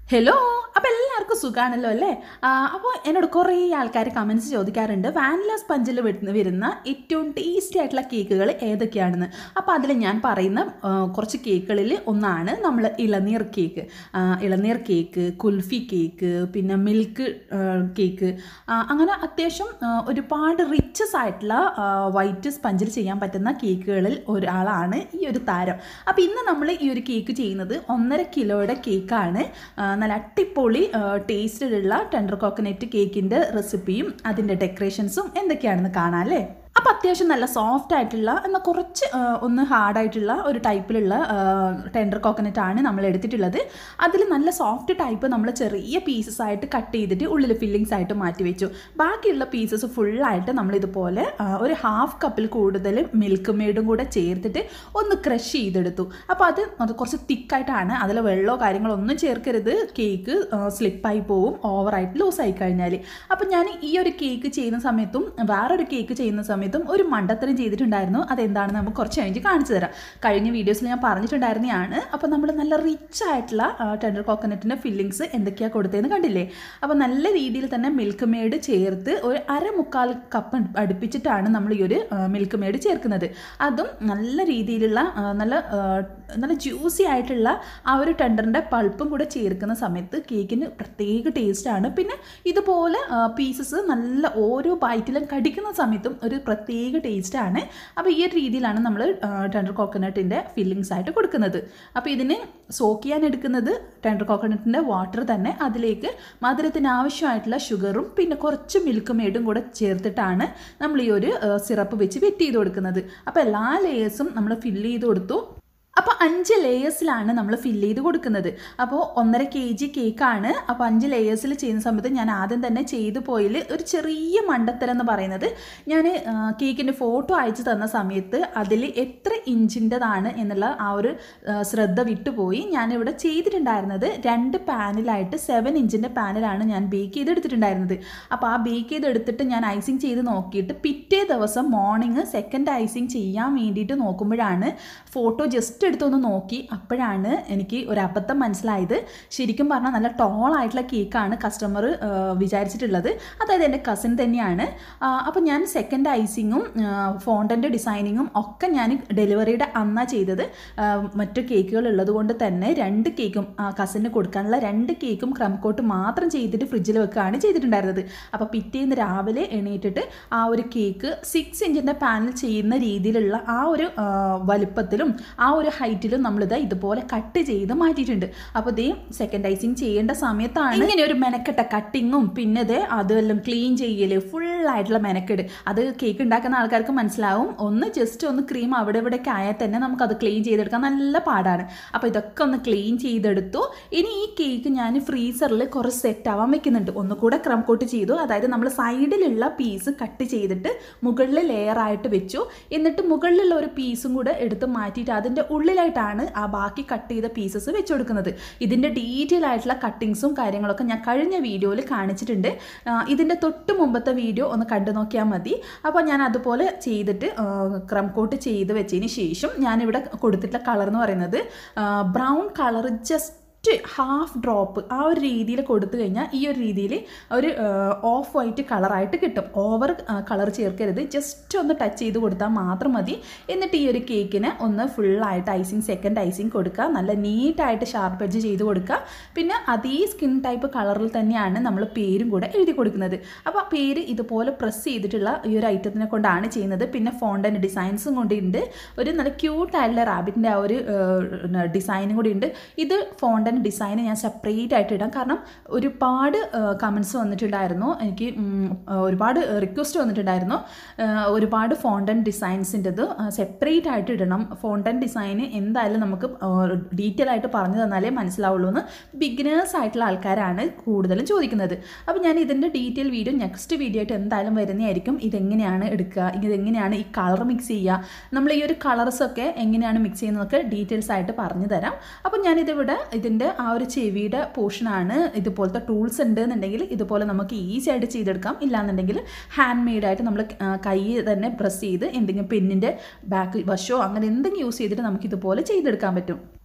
hello അപ്പോൾ എല്ലാവർക്കും സുഖമാണല്ലോ അല്ലേ അപ്പോൾ എന്നോട് കുറേ ആൾക്കാർ കമൻസ് ചോദിക്കാറുണ്ട് വാനില സ്പഞ്ചിൽ വരുന്ന വരുന്ന ഏറ്റവും ടേസ്റ്റി ആയിട്ടുള്ള കേക്കുകൾ ഏതൊക്കെയാണെന്ന് അപ്പോൾ അതിൽ ഞാൻ പറയുന്ന ആ, കുറച്ച് കേക്കുകളിൽ ഒന്നാണ് നമ്മൾ ഇളനീർ കേക്ക് ആ, ഇളനീർ കേക്ക് കുൽഫി കേക്ക് പിന്നെ മിൽക്ക് കേക്ക് ആ, അങ്ങനെ അത്യാവശ്യം ആ, ഒരുപാട് റിച്ചസ് ആയിട്ടുള്ള വൈറ്റ് സ്പഞ്ചിൽ ചെയ്യാൻ പറ്റുന്ന കേക്കുകളിൽ ഒരാളാണ് ഈ ഒരു താരം അപ്പോൾ ഇന്ന് നമ്മൾ ഈ ഒരു കേക്ക് ചെയ്യുന്നത് ഒന്നര കിലോയുടെ കേക്കാണ് ആ, നല്ല അടിപൊളി ടേസ്റ്റിലുള്ള ടെൻഡർ കോക്കനറ്റ് കേക്കിൻ്റെ റെസിപ്പിയും അതിൻ്റെ ഡെക്കറേഷൻസും എന്തൊക്കെയാണെന്ന് കാണാം അല്ലേ അപ്പോൾ അത്യാവശ്യം നല്ല സോഫ്റ്റ് ആയിട്ടുള്ള എന്നാൽ കുറച്ച് ആ, ഒന്ന് ഹാർഡായിട്ടുള്ള ഒരു ടൈപ്പിലുള്ള ടെൻഡർ കോക്കനറ്റ് ആണ് നമ്മൾ എടുത്തിട്ടുള്ളത് അതിൽ നല്ല സോഫ്റ്റ് ടൈപ്പ് നമ്മൾ ചെറിയ പീസസ് ആയിട്ട് കട്ട് ചെയ്തിട്ട് ഉള്ളിൽ ഫില്ലിങ്സ് ആയിട്ട് മാറ്റി വെച്ചു ബാക്കിയുള്ള പീസസ് ഫുള്ളായിട്ട് നമ്മൾ ഇതുപോലെ ആ, ഒരു ഹാഫ് കപ്പിൽ കൂടുതൽ മിൽക്ക് മെയ്ഡും കൂടെ ചേർത്തിട്ട് ഒന്ന് ക്രഷ് ചെയ്തെടുത്തു അപ്പോൾ അത് അത് കുറച്ച് തിക്കായിട്ടാണ് അതിൽ വെള്ളമോ കാര്യങ്ങളോ ഒന്നും ചേർക്കരുത് കേക്ക് സ്ലിപ്പായി പോവും ഓവറായിട്ട് ലൂസായി കഴിഞ്ഞാൽ അപ്പോൾ ഞാൻ ഈ ഒരു കേക്ക് ചെയ്യുന്ന സമയത്തും വേറൊരു കേക്ക് ചെയ്യുന്ന സമയത്തും ഒരു മണ്ടത്തരം ചെയ്തിട്ടുണ്ടായിരുന്നു അതെന്താണെന്ന് നമുക്ക് കുറച്ച് കഴിഞ്ഞ് കാണിച്ചു തരാം കഴിഞ്ഞ വീഡിയോസിൽ ഞാൻ പറഞ്ഞിട്ടുണ്ടായിരുന്നതാണ് അപ്പോൾ നമ്മൾ നല്ല റിച്ച് ആയിട്ടുള്ള ടെൻഡർ കോക്കനറ്റിൻ്റെ ഫില്ലിങ്സ് എന്തൊക്കെയാണ് കൊടുത്തതെന്ന് കണ്ടില്ലേ അപ്പോൾ നല്ല രീതിയിൽ തന്നെ മിൽക്ക് മെയ്ഡ് ചേർത്ത് ഒരു അര മുക്കാൽ കപ്പ് അടുപ്പിച്ചിട്ടാണ് നമ്മൾ ഈ ഒരു മിൽക്ക് മെയ്ഡ് ചേർക്കുന്നത് അതും നല്ല രീതിയിലുള്ള ആ, നല്ല ആ, നല്ല ജ്യൂസി ആയിട്ടുള്ള ആ ഒരു ടെൻഡറിൻ്റെ പൾപ്പും കൂടെ ചേർക്കുന്ന സമയത്ത് കേക്കിന് പ്രത്യേക ടേസ്റ്റാണ് പിന്നെ ഇതുപോലെ പീസസ് നല്ല ഓരോ ബൈറ്റിലും കടിക്കുന്ന സമയത്തും ഒരു പ്രത്യേക ടേസ്റ്റാണ് അപ്പോൾ ഈ ഒരു രീതിയിലാണ് നമ്മൾ ടെൻഡർ കോക്കനട്ടിൻ്റെ ഫില്ലിങ്സ് ആയിട്ട് കൊടുക്കുന്നത് അപ്പോൾ ഇതിന് സോക്ക് ചെയ്യാൻ എടുക്കുന്നത് ടെൻഡർ കോക്കനട്ടിൻ്റെ വാട്ടർ തന്നെ അതിലേക്ക് മധുരത്തിന് ആവശ്യമായിട്ടുള്ള ഷുഗറും പിന്നെ കുറച്ച് മിൽക്ക് മെയ്ഡും കൂടെ ചേർത്തിട്ടാണ് നമ്മൾ ഈ ഒരു സിറപ്പ് വെച്ച് വെറ്റ് ചെയ്ത് കൊടുക്കുന്നത് അപ്പോൾ എല്ലാ ലേയേഴ്സും നമ്മൾ ഫില്ല് ചെയ്ത് കൊടുത്തു അപ്പോൾ അഞ്ച് ലേയേഴ്സിലാണ് നമ്മൾ ഫില്ല് ചെയ്ത് കൊടുക്കുന്നത് അപ്പോൾ ഒന്നര കെ ജി കേക്കാണ് അപ്പോൾ അഞ്ച് ലേയേഴ്സിൽ ചെയ്യുന്ന സമയത്ത് ഞാൻ ആദ്യം തന്നെ ചെയ്തു പോയിൽ ഒരു ചെറിയ മണ്ടത്തരം എന്ന് പറയുന്നത് ഞാൻ കേക്കിൻ്റെ ഫോട്ടോ അയച്ചു തന്ന സമയത്ത് അതിൽ എത്ര ഇഞ്ചിൻ്റെതാണ് എന്നുള്ള ആ ഒരു ആ, ശ്രദ്ധ വിട്ടുപോയി ഞാനിവിടെ ചെയ്തിട്ടുണ്ടായിരുന്നത് രണ്ട് പാനിലായിട്ട് സെവൻ ഇഞ്ചിൻ്റെ പാനിലാണ് ഞാൻ ബേക്ക് ചെയ്തെടുത്തിട്ടുണ്ടായിരുന്നത് അപ്പോൾ ആ ബേക്ക് ചെയ്തെടുത്തിട്ട് ഞാൻ ഐസിങ് ചെയ്ത് നോക്കിയിട്ട് പിറ്റേ ദിവസം മോർണിംഗ് സെക്കൻഡ് ഐസിങ് ചെയ്യാൻ വേണ്ടിയിട്ട് നോക്കുമ്പോഴാണ് ഫോട്ടോ ജസ്റ്റ് എടുത്തൊന്ന് നോക്കി അപ്പോഴാണ് എനിക്ക് ഒരു അബദ്ധം മനസ്സിലായത് ശരിക്കും പറഞ്ഞാൽ നല്ല ടോൾ ആയിട്ടുള്ള കേക്കാണ് കസ്റ്റമർ വിചാരിച്ചിട്ടുള്ളത് അതായത് എൻ്റെ കസിൻ തന്നെയാണ് അപ്പോൾ ഞാൻ സെക്കൻഡ് ഐസിങ്ങും ഫോണ്ടൻ്റെ ഡിസൈനിങ്ങും ഒക്കെ ഞാൻ ഡെലിവറിയുടെ അന്നാ ചെയ്തത് ആ, മറ്റു കേക്കുകൾ ഉള്ളത് കൊണ്ട് തന്നെ രണ്ട് കേക്കും കസിന് കൊടുക്കാനുള്ള രണ്ട് കേക്കും ക്രം കോട്ട് മാത്രം ചെയ്തിട്ട് ഫ്രിഡ്ജിൽ വെക്കുകയാണ് ചെയ്തിട്ടുണ്ടായിരുന്നത് അപ്പോൾ പിറ്റേന്ന് രാവിലെ എണീറ്റിട്ട് ആ ഒരു കേക്ക് സിക്സ് ഇഞ്ചിൻ്റെ പാനിൽ ചെയ്യുന്ന രീതിയിലുള്ള ആ ഒരു ആ, വലുപ്പത്തിലും ആ ഒരു ഹൈറ്റിലും നമ്മളിത് ഇതുപോലെ കട്ട് ചെയ്ത് മാറ്റിയിട്ടുണ്ട് അപ്പോൾ ഇതേ സെക്കൻഡ് ഐസിങ് ചെയ്യേണ്ട സമയത്താണ് ഇങ്ങനെ ഒരു മെനക്കെട്ട കട്ടിങ്ങും പിന്നെ ഇത് അതെല്ലാം ക്ലീൻ ചെയ്യൽ ഫുള്ളായിട്ടുള്ള മെനക്കെട് അത് കേക്ക് ഉണ്ടാക്കുന്ന ആൾക്കാർക്ക് മനസ്സിലാവും ഒന്ന് ജസ്റ്റ് ഒന്ന് ക്രീം അവിടെ ഇവിടെയൊക്കെ ആയാൽ തന്നെ നമുക്കത് ക്ലീൻ ചെയ്തെടുക്കാൻ നല്ല പാടാണ് അപ്പോൾ ഇതൊക്കെ ഒന്ന് ക്ലീൻ ചെയ്തെടുത്തു ഇനി ഈ കേക്ക് ഞാൻ ഫ്രീസറിൽ കുറച്ച് സെറ്റ് ആവാൻ വെക്കുന്നുണ്ട് ഒന്നുകൂടെ ക്രം കോട്ട് ചെയ്തു അതായത് നമ്മൾ സൈഡിലുള്ള പീസ് കട്ട് ചെയ്തിട്ട് മുകളിൽ ലെയർ ആയിട്ട് വെച്ചു എന്നിട്ട് മുകളിലുള്ള ഒരു പീസും കൂടെ എടുത്ത് മാറ്റിയിട്ട് അതിൻ്റെ ഉള്ളിലായിട്ടാണ് ആ ബാക്കി കട്ട് ചെയ്ത പീസസ് വെച്ച് കൊടുക്കുന്നത് ഇതിൻ്റെ ഡീറ്റെയിൽ ആയിട്ടുള്ള കട്ടിങ്സും കാര്യങ്ങളൊക്കെ ഞാൻ കഴിഞ്ഞ വീഡിയോയിൽ കാണിച്ചിട്ടുണ്ട് ആ, ഇതിൻ്റെ തൊട്ട് മുമ്പത്തെ വീഡിയോ ഒന്ന് കണ്ടു നോക്കിയാൽ മതി അപ്പോൾ ഞാൻ അതുപോലെ ചെയ്തിട്ട് ക്രം കോട്ട് ചെയ്ത് വെച്ചതിന് ശേഷം ഞാനിവിടെ കൊടുത്തിട്ടുള്ള കളർ എന്ന് പറയുന്നത് brown colour just half drop ആ ഒരു രീതിയിൽ കൊടുത്തു കഴിഞ്ഞാൽ ഈ ഒരു രീതിയിൽ ഒരു ഓഫ് വൈറ്റ് കളറായിട്ട് കിട്ടും ഓവർ കളർ ചേർക്കരുത് ജസ്റ്റ് ഒന്ന് ടച്ച് ചെയ്ത് കൊടുത്താൽ മാത്രം മതി എന്നിട്ട് ഈ ഒരു കേക്കിന് ഒന്ന് ഫുള്ളായിട്ട് ഐസിങ് സെക്കൻഡ് ഐസിങ് കൊടുക്കുക നല്ല നീറ്റായിട്ട് ഷാർപ്പ് എഡ്ജ് ചെയ്ത് കൊടുക്കുക പിന്നെ അതേ സ്കിൻ ടൈപ്പ് കളറിൽ തന്നെയാണ് നമ്മൾ പേരും കൂടെ എഴുതി കൊടുക്കുന്നത് അപ്പോൾ ആ പേര് ഇതുപോലെ പ്രസ് ചെയ്തിട്ടുള്ള ഈ ഒരു ഐറ്റത്തിനെ കൊണ്ടാണ് ചെയ്യുന്നത് പിന്നെ ഫോണ്ടൻ ഡിസൈൻസും കൊണ്ടുണ്ട് ഒരു നല്ല ക്യൂട്ടായിട്ടുള്ള റാബിറ്റിൻ്റെ ആ ഒരു ഡിസൈനും കൂടി ഉണ്ട് ഇത് ഫോണ്ടൻ ഡിസൈൻ ഞാൻ സെപ്പറേറ്റ് ആയിട്ട് ഇടാം കാരണം ഒരുപാട് കമൻസ് വന്നിട്ടുണ്ടായിരുന്നു എനിക്ക് ഉം, ഒരുപാട് റിക്വസ്റ്റ് വന്നിട്ടുണ്ടായിരുന്നു ആ, ഒരുപാട് ഫോണ്ടൻ ഡിസൈൻസിൻ്റെത് സെപ്പറേറ്റ് ആയിട്ട് ഇടണം ഫോണ്ടൻ ഡിസൈൻ എന്തായാലും നമുക്ക് ഡീറ്റെയിൽ ആയിട്ട് പറഞ്ഞു തന്നാലേ മനസ്സിലാവുള്ളൂ എന്ന് ബിഗിനേഴ്സ് ആയിട്ടുള്ള ആൾക്കാരാണ് കൂടുതലും ചോദിക്കുന്നത് അപ്പോൾ ഞാൻ ഇതിൻ്റെ ഡീറ്റെയിൽ വീഡിയോ നെക്സ്റ്റ് വീഡിയോ ആയിട്ട് എന്തായാലും വരുന്നതായിരിക്കും ഇതെങ്ങനെയാണ് എടുക്കുക ഇതെങ്ങനെയാണ് ഈ കളർ മിക്സ് ചെയ്യുക നമ്മൾ ഈ ഒരു കളർസൊക്കെ എങ്ങനെയാണ് മിക്സ് ചെയ്യുന്നതൊക്കെ ഡീറ്റെയിൽസ് ആയിട്ട് പറഞ്ഞു തരാം അപ്പോൾ ഞാനിതിവിടെ ഇതിൻ്റെ ആ ഒരു ചെവിയുടെ പോർഷനാണ് ഇതുപോലത്തെ ടൂൾസ് ഉണ്ട് എന്നുണ്ടെങ്കിൽ ഇതുപോലെ നമുക്ക് ഈസി ആയിട്ട് ചെയ്തെടുക്കാം ഇല്ലാന്നുണ്ടെങ്കിൽ ഹാൻഡ് മെയ്ഡായിട്ട് നമ്മൾ കൈ തന്നെ പ്രസ് ചെയ്ത് എന്തെങ്കിലും പെന്നിൻ്റെ ബാക്ക് വശമോ അങ്ങനെ എന്തെങ്കിലും യൂസ് ചെയ്തിട്ട് നമുക്ക് ഇതുപോലെ ചെയ്തെടുക്കാൻ പറ്റും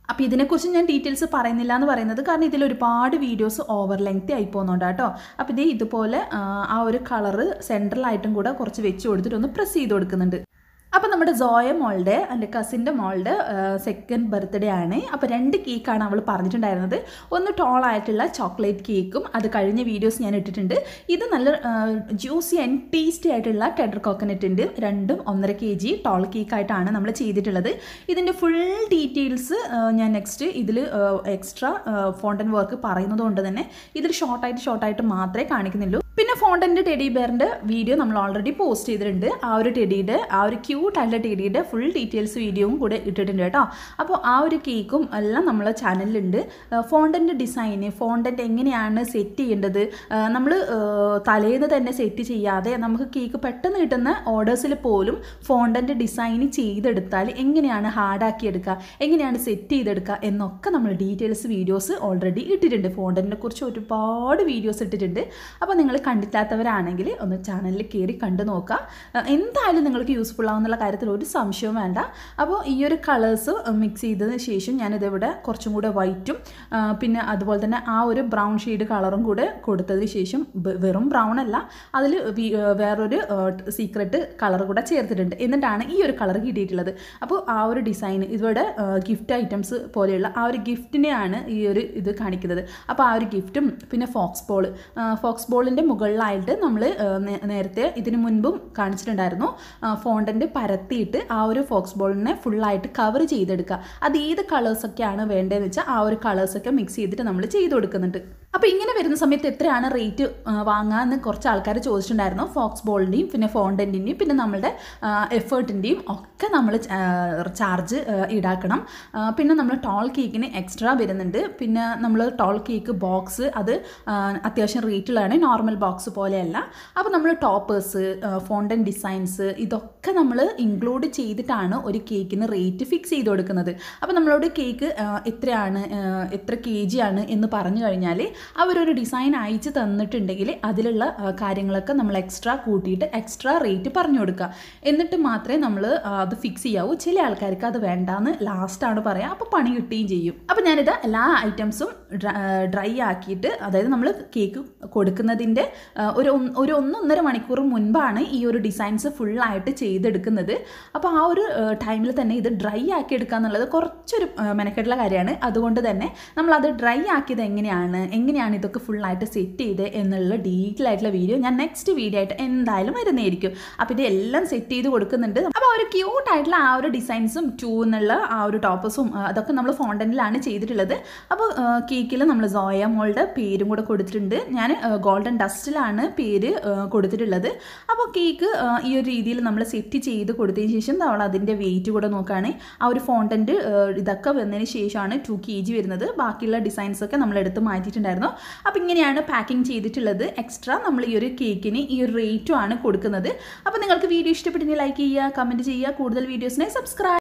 അപ്പോൾ ഇതിനെക്കുറിച്ച് ഞാൻ ഡീറ്റെയിൽസ് പറയുന്നില്ല എന്ന് പറയുന്നത് കാരണം ഇതിൽ ഒരുപാട് വീഡിയോസ് ഓവർ ലെങ്തി ആയി പോകുന്നുണ്ട് കേട്ടോ അപ്പോൾ ഇത് ഇതുപോലെ ആ, ആ ഒരു കളറ് സെൻട്രലായിട്ടും കൂടെ കുറച്ച് വെച്ച് കൊടുത്തിട്ട് ഒന്ന് പ്രസ് ചെയ്ത് കൊടുക്കുന്നുണ്ട് അപ്പോൾ നമ്മുടെ സോയ മോളുടെ എൻ്റെ കസിൻ്റെ മോളുടെ സെക്കൻഡ് ബർത്ത്ഡേ ആണ് അപ്പോൾ രണ്ട് കേക്കാണ് അവൾ പറഞ്ഞിട്ടുണ്ടായിരുന്നത് ഒന്ന് ടോൾ ആയിട്ടുള്ള ചോക്ലേറ്റ് കേക്കും അത് കഴിഞ്ഞ വീഡിയോസ് ഞാൻ ഇട്ടിട്ടുണ്ട് ഇത് നല്ല ജ്യൂസി ആൻഡ് ടേസ്റ്റി ആയിട്ടുള്ള ടെഡർ കോക്കനട്ട് ഉണ്ട് രണ്ടും ഒന്നര കെ ജി ടോൾ കേക്കായിട്ടാണ് നമ്മൾ ചെയ്തിട്ടുള്ളത് ഇതിൻ്റെ ഫുൾ ഡീറ്റെയിൽസ് ഞാൻ നെക്സ്റ്റ് ഇതിൽ എക്സ്ട്രാ ഫോണ്ടൻ വർക്ക് പറയുന്നത് കൊണ്ട് തന്നെ ഇതിൽ ഷോർട്ടായിട്ട് ഷോർട്ടായിട്ട് മാത്രമേ കാണിക്കുന്നുള്ളൂ പിന്നെ ഫോണ്ടൻ്റെ ടെഡി ബെയറിൻ്റെ വീഡിയോ നമ്മൾ ഓൾറെഡി പോസ്റ്റ് ചെയ്തിട്ടുണ്ട് ആ ഒരു ടെഡിയുടെ ആ ഒരു ക്യൂട്ട് ആയിട്ടുള്ള ടെഡിയുടെ ഫുൾ ഡീറ്റെയിൽസ് വീഡിയോയും കൂടെ ഇട്ടിട്ടുണ്ട് കേട്ടോ അപ്പോൾ ആ ഒരു കേക്കും എല്ലാം നമ്മളെ ചാനലിലുണ്ട് ഫോണ്ടൻ്റെ ഡിസൈന് ഫോണ്ടൻ്റെ എങ്ങനെയാണ് സെറ്റ് ചെയ്യേണ്ടത് നമ്മൾ തലേന്ന് തന്നെ സെറ്റ് ചെയ്യാതെ നമുക്ക് കേക്ക് പെട്ടെന്ന് കിട്ടുന്ന ഓർഡേഴ്സിൽ പോലും ഫോണ്ടൻ്റെ ഡിസൈൻ ചെയ്തെടുത്താൽ എങ്ങനെയാണ് ഹാർഡാക്കി എടുക്കുക എങ്ങനെയാണ് സെറ്റ് ചെയ്തെടുക്കുക എന്നൊക്കെ നമ്മൾ ഡീറ്റെയിൽസ് വീഡിയോസ് ഓൾറെഡി ഇട്ടിട്ടുണ്ട് ഫോണ്ടനെ കുറിച്ച് ഒരുപാട് വീഡിയോസ് ഇട്ടിട്ടുണ്ട് അപ്പോൾ നിങ്ങൾ കണ്ടിട്ടില്ലാത്തവരാണെങ്കിൽ ഒന്ന് ചാനലിൽ കയറി കണ്ടു നോക്കുക അഹ് എന്തായാലും നിങ്ങൾക്ക് യൂസ്ഫുൾ ആവുന്നുള്ള കാര്യത്തിൽ ഒരു സംശയവും വേണ്ട അപ്പോൾ ഈ ഒരു കളേഴ്സ് മിക്സ് ചെയ്തതിന് ശേഷം ഞാനിതിവിടെ കുറച്ചും കൂടെ വൈറ്റും പിന്നെ അതുപോലെ തന്നെ ആ ഒരു ബ്രൗൺ ഷെയ്ഡ് കളറും കൂടെ കൊടുത്തതിന് ശേഷം വെ- വെറും ബ്രൗൺ അല്ല അതിൽ വേറൊരു സീക്രട്ട് കളർ കൂടെ ചേർത്തിട്ടുണ്ട് എന്നിട്ടാണ് ഈ ഒരു കളർ കിട്ടിയിട്ടുള്ളത് അപ്പോൾ ആ ഒരു ഡിസൈൻ ഇവിടെ ഗിഫ്റ്റ് ഐറ്റംസ് പോലെയുള്ള ആ ഒരു ഗിഫ്റ്റിനെയാണ് ഈ ഒരു ഇത് കാണിക്കുന്നത് അപ്പോൾ ആ ഒരു ഗിഫ്റ്റും പിന്നെ ഫോക്സ് ബോൾ ഫോക്സ് ബോളിൻ്റെ മുകളിലായിട്ട് നമ്മൾ നേരത്തെ ഇതിനു മുൻപും കാണിച്ചിട്ടുണ്ടായിരുന്നു ഫോണ്ടൻ്റ് പരത്തിയിട്ട് ആ ഒരു ഫോക്സ് ബോളിനെ ഫുള്ളായിട്ട് കവർ ചെയ്തെടുക്കുക അത് ഏത് കളേഴ്സൊക്കെയാണ് വേണ്ടതെന്ന് വെച്ചാൽ ആ ഒരു കളേഴ്സൊക്കെ മിക്സ് ചെയ്തിട്ട് നമ്മൾ ചെയ്ത് കൊടുക്കുന്നുണ്ട് അപ്പോൾ ഇങ്ങനെ വരുന്ന സമയത്ത് എത്രയാണ് റേറ്റ് വാങ്ങാമെന്ന് കുറച്ച് ആൾക്കാർ ചോദിച്ചിട്ടുണ്ടായിരുന്നു ഫോക്സ് ബോളിൻ്റെയും പിന്നെ ഫോണ്ടൻറ്റിൻ്റെയും പിന്നെ നമ്മളുടെ എഫേർട്ടിൻ്റെയും ഒക്കെ നമ്മൾ ചാർജ് ഈടാക്കണം ആ, പിന്നെ നമ്മൾ ടോൾ കേക്കിന് എക്സ്ട്രാ വരുന്നുണ്ട് പിന്നെ നമ്മൾ ടോൾ കേക്ക് ബോക്സ് അത് ആ, അത്യാവശ്യം റേറ്റിലാണ് നോർമൽ ബോക്സ് പോലെയല്ല അപ്പോൾ നമ്മൾ ടോപ്പേഴ്സ് ഫോണ്ടൻ ഡിസൈൻസ് ഇതൊക്കെ നമ്മൾ ഇൻക്ലൂഡ് ചെയ്തിട്ടാണ് ഒരു കേക്കിന് റേറ്റ് ഫിക്സ് ചെയ്ത് കൊടുക്കുന്നത് അപ്പോൾ നമ്മളോട് കേക്ക് ആ, എത്രയാണ് ആ, എത്ര കെ ജി ആണ് എന്ന് പറഞ്ഞു കഴിഞ്ഞാൽ അവരൊരു ഡിസൈൻ അയച്ച് തന്നിട്ടുണ്ടെങ്കിൽ അതിലുള്ള ആ, കാര്യങ്ങളൊക്കെ നമ്മൾ എക്സ്ട്രാ കൂട്ടിയിട്ട് എക്സ്ട്രാ റേറ്റ് പറഞ്ഞു കൊടുക്കുക എന്നിട്ട് മാത്രമേ നമ്മൾ അത് ഫിക്സ് ചെയ്യാവൂ ചില ആൾക്കാർക്ക് അത് വേണ്ടാന്ന് ലാസ്റ്റാണ് പറയുക അപ്പോൾ പണി കിട്ടുകയും ചെയ്യും അപ്പോൾ ഞാനിത് എല്ലാ ഐറ്റംസും ഡ്രൈ ആക്കിയിട്ട് അതായത് നമ്മൾ കേക്ക് കൊടുക്കുന്നതിൻ്റെ ആ, ഒരു ഒന്ന് ഒരു ഒന്നൊന്നര മണിക്കൂർ മുൻപാണ് ഈ ഒരു ഡിസൈൻസ് ഫുള്ളായിട്ട് ചെയ്തെടുക്കുന്നത് അപ്പോൾ ആ ഒരു ടൈമിൽ തന്നെ ഇത് ഡ്രൈ ആക്കി എടുക്കുക എന്നുള്ളത് കുറച്ചൊരു ആ, മെനക്കെട്ടുള്ള കാര്യമാണ് അതുകൊണ്ട് തന്നെ നമ്മളത് ഡ്രൈ ആക്കിയത് എങ്ങനെയാണ് എങ്ങനെയാണ് ഇതൊക്കെ ഫുള്ളായിട്ട് സെറ്റ് ചെയ്ത് എന്നുള്ള ഡീറ്റെയിൽ ആയിട്ടുള്ള വീഡിയോ ഞാൻ നെക്സ്റ്റ് വീഡിയോ ആയിട്ട് എന്തായാലും വരുന്നതായിരിക്കും അപ്പോൾ ഇത് എല്ലാം സെറ്റ് ചെയ്ത് കൊടുക്കുന്നുണ്ട് അപ്പോൾ ആ ഒരു ക്യൂട്ട് ആയിട്ടുള്ള ആ ഒരു ഡിസൈൻസും ടൂ എന്നുള്ള ആ ഒരു ടോപ്പസും അതൊക്കെ നമ്മൾ ഫോണ്ടനിലാണ് ചെയ്തിട്ടുള്ളത് അപ്പോൾ കേക്കിൽ നമ്മൾ സോയ മോളുടെ പേരും കൂടെ കൊടുത്തിട്ടുണ്ട് ഞാൻ ഗോൾഡൻ ഡസ്റ്റിലാണ് പേര് ആ, കൊടുത്തിട്ടുള്ളത് അപ്പോൾ കേക്ക് ആ, ഈ ഒരു രീതിയിൽ നമ്മൾ സെറ്റ് ചെയ്ത് കൊടുത്തതിന് ശേഷം നമ്മൾ അതിൻ്റെ വെയിറ്റ് കൂടെ നോക്കുകയാണെങ്കിൽ ആ ഒരു ഫോണ്ടൻറ്റ് ഇതൊക്കെ വന്നതിന് ശേഷമാണ് ടു കെ ജി വരുന്നത് ബാക്കിയുള്ള ഡിസൈൻസ് ഒക്കെ നമ്മൾ എടുത്ത് മാറ്റിയിട്ടുണ്ടായിരുന്നു അപ്പോൾ ഇങ്ങനെയാണ് പാക്കിംഗ് ചെയ്തിട്ടുള്ളത് എക്സ്ട്രാ നമ്മൾ ഈ ഒരു കേക്കിന് ഈ ഒരു റേറ്റും ആണ് കൊടുക്കുന്നത് അപ്പോൾ നിങ്ങൾക്ക് വീഡിയോ ഇഷ്ടപ്പെട്ടെങ്കിൽ ലൈക്ക് ചെയ്യുക കമൻറ്റ് ചെയ്യുക കൂടുതൽ വീഡിയോസിനെ സബ്സ്ക്രൈബ്